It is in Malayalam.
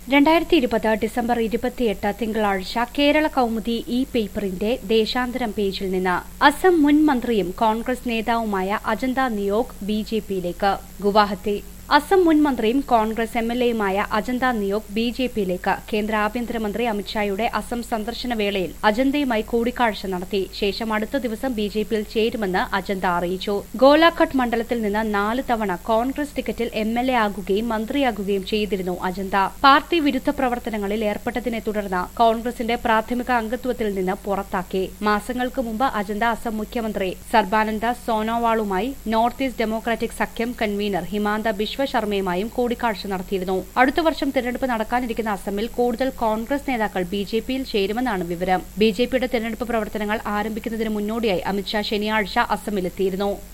രണ്ടായിരത്തി ഇരുപത് ഡിസംബർ ഇരുപത്തിയെട്ട് തിങ്കളാഴ്ച കേരള കൗമുദി ഇ പേപ്പറിന്റെ ദേശാന്തരം പേജിൽ നിന്ന് അസം മുൻ മന്ത്രിയും കോൺഗ്രസ് നേതാവുമായ അജന്ത നിയോഗ് ബി ജെ പിയിലേക്ക് ഗുവാഹത്തി അസം മുൻ മന്ത്രിയും കോൺഗ്രസ് എം എൽ എയുമായ അജന്ത നിയോഗ് ബി ജെ പിയിലേക്ക് കേന്ദ്ര ആഭ്യന്തരമന്ത്രി അമിത്ഷായുടെ അസം സന്ദർശന വേളയിൽ അജന്തയുമായി കൂടിക്കാഴ്ച നടത്തി ശേഷം അടുത്ത ദിവസം ബി ജെ പിയിൽ ചേരുമെന്ന് അജന്ത അറിയിച്ചു ഗോലാഘട്ട് മണ്ഡലത്തിൽ നിന്ന് നാല് തവണ കോൺഗ്രസ് ടിക്കറ്റിൽ എം എൽ എ ആകുകയും മന്ത്രിയാകുകയും ചെയ്തിരുന്നു അജന്ത പാർട്ടി വിരുദ്ധ പ്രവർത്തനങ്ങളിൽ ഏർപ്പെട്ടതിനെ തുടർന്ന് കോൺഗ്രസിന്റെ പ്രാഥമിക അംഗത്വത്തിൽ നിന്ന് പുറത്താക്കി മാസങ്ങൾക്ക് മുമ്പ് അജന്ത അസം മുഖ്യമന്ത്രി സർബാനന്ദ സോനോവാളുമായി നോർത്ത് ഈസ്റ്റ് ഡെമോക്രാറ്റിക് സഖ്യം കൺവീനർ ഹിമാന്ത ബിശ്വ ശർമ്മയുമായും കൂടിക്കാഴ്ച നടത്തിയിരുന്നു അടുത്ത വർഷം തിരഞ്ഞെടുപ്പ് നടക്കാനിരിക്കുന്ന അസമിൽ കൂടുതൽ കോൺഗ്രസ് നേതാക്കൾ ബി ജെ പിയിൽ ചേരുമെന്നാണ് വിവരം ബി ജെ പിയുടെ തിരഞ്ഞെടുപ്പ് പ്രവർത്തനങ്ങൾ ആരംഭിക്കുന്നതിന് മുന്നോടിയായി അമിത്ഷാ ശനിയാഴ്ച അസമിലെത്തിയിരുന്നു